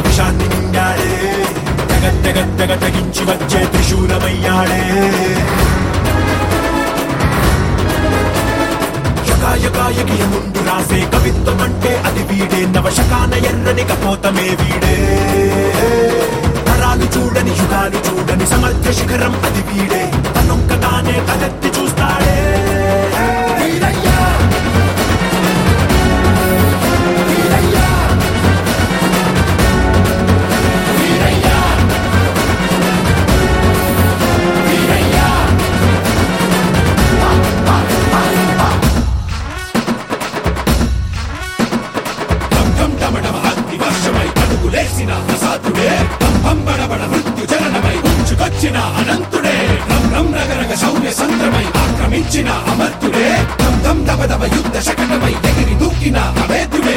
విషాన్ని నిండాడే తెగ తెగ తెగ తెగించి వచ్చే త్రిశూలమయ్యాడే యకాయకాయకి ముందు రాసే కవిత్వం అంటే అది వీడే నవశకాన ఎర్రని కపోతమే వీడే తరాలు చూడని యుగాలు చూడని సమర్థ శిఖరం అది వీడే తనొక్క తానే తలెత్తి చూస్తాడే వీరయ్యా వీరయ్యా వీరయ్యా వీరయ్యా ఢం డమడమ అగ్ని వర్షమై అడుగులేసిన ప్రసాదుడే ఢం బడబడ మృత్యు జననమై ఉంచుకొచ్చిన అనంతుడే రం రం రగరగ శౌర్య సంద్రమై ఆక్రమించిన అమర్తుడే ధం ధం దబ దబ యుద్ధ శకటమై ఎగిరి దూకిన అవేద్యుడే